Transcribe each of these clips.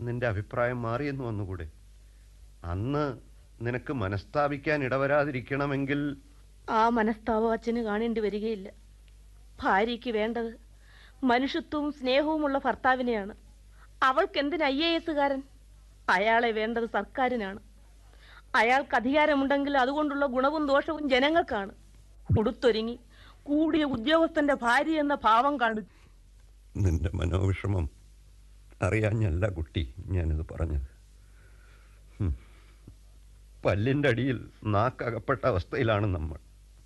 നിന്റെ അഭിപ്രായം മാറിയെന്ന് വന്നുകൂടെ അന്ന് നിനക്ക് മനസ്താപിക്കാൻ ഇടവരാതിരിക്കണമെങ്കിൽ ആ മനസ്താപം അച്ഛന് കാണേണ്ടി വരികയില്ല ഭാര്യയ്ക്ക് വേണ്ടത് മനുഷ്യത്വവും സ്നേഹവുമുള്ള ഭർത്താവിനെയാണ് അവൾക്ക് എന്തിന് ഐ എ എസുകാരൻ അയാളെ വേണ്ടത് സർക്കാരിനാണ് അയാൾക്ക് അധികാരമുണ്ടെങ്കിൽ അതുകൊണ്ടുള്ള ഗുണവും ദോഷവും ജനങ്ങൾക്കാണ് ഉടുത്തൊരുങ്ങി കൂടിയ ഉദ്യോഗസ്ഥന്റെ ഭാര്യ എന്ന ഭാവം കാണും നിന്റെ മനോവിഷമം അറിയാഞ്ഞല്ല കുട്ടി ഞാനിത് പറഞ്ഞത് ഹും. പല്ലിൻ്റെ അടിയിൽ നാക്കകപ്പെട്ട അവസ്ഥയിലാണ് നമ്മൾ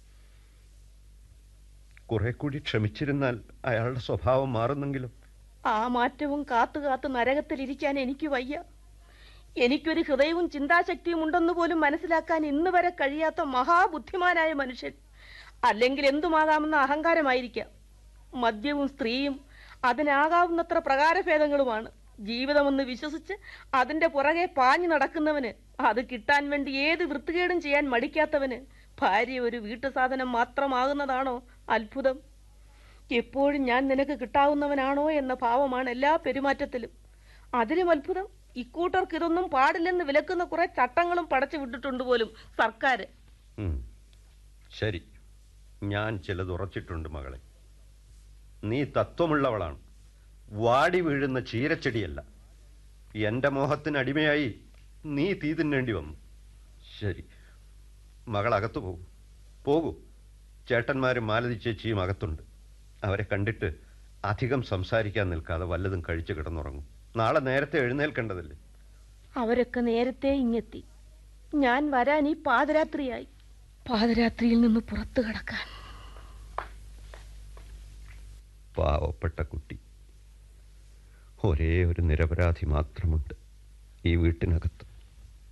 കുറെ കൂടി ക്ഷമിച്ചിരുന്നാൽ അയാളുടെ സ്വഭാവം മാറുന്നെങ്കിലും ആ മാറ്റവും കാത്തു കാത്ത് നരകത്തിലിരിക്കാൻ എനിക്ക് വയ്യ എനിക്കൊരു ഹൃദയവും ചിന്താശക്തിയും ഉണ്ടെന്ന് പോലും മനസ്സിലാക്കാൻ ഇന്ന് വരെ കഴിയാത്ത മഹാബുദ്ധിമാനായ മനുഷ്യൻ അല്ലെങ്കിൽ എന്തുമാകാമെന്ന അഹങ്കാരമായിരിക്കാം മദ്യവും സ്ത്രീയും അതിനാകാവുന്നത്ര പ്രകാരഭേദങ്ങളുമാണ് ജീവിതമെന്ന് വിശ്വസിച്ച് അതിന്റെ പുറകെ പാഞ്ഞു നടക്കുന്നവന് അത് കിട്ടാൻ വേണ്ടി ഏത് വൃത്തികേടും ചെയ്യാൻ മടിക്കാത്തവന് ഭാര്യ ഒരു വീട്ടു സാധനം മാത്രമാകുന്നതാണോ അത്ഭുതം എപ്പോഴും ഞാൻ നിനക്ക് കിട്ടാവുന്നവനാണോ എന്ന ഭാവമാണ് എല്ലാ പെരുമാറ്റത്തിലും അതിലും അത്ഭുതം ഇക്കൂട്ടർക്ക് ഇതൊന്നും പാടില്ലെന്ന് വിലക്കുന്ന കുറെ ചട്ടങ്ങളും പടച്ചു വിട്ടിട്ടുണ്ട് പോലും സർക്കാർ ഉം. ശരി ഞാൻ ചിലത് ഉറച്ചിട്ടുണ്ട് മകളെ നീ തത്വമുള്ളവളാണ് വാടി വീഴുന്ന ചീരച്ചെടിയല്ല എൻ്റെ മോഹത്തിന് അടിമയായി നീ തീ തിന്നേണ്ടി വന്നു ശരി മകൾ അകത്തു പോകൂ പോകൂ ചേട്ടന്മാരും മാലതി ചേച്ചിയും അകത്തുണ്ട് അവരെ കണ്ടിട്ട് അധികം സംസാരിക്കാൻ നിൽക്കാതെ വല്ലതും കഴിച്ചു കിടന്നുറങ്ങും നാളെ നേരത്തെ എഴുന്നേൽക്കേണ്ടതല്ലേ അവരൊക്കെ നേരത്തെ ഇങ്ങെത്തി ഞാൻ വരാൻ ഈ പാതിരാത്രിയായി പാതിരാത്രിയിൽ നിന്ന് പുറത്തു കടക്കാൻ പാവപ്പെട്ട കുട്ടി ഒരേ ഒരു നിരപരാധി മാത്രമുണ്ട് ഈ വീട്ടിനകത്ത്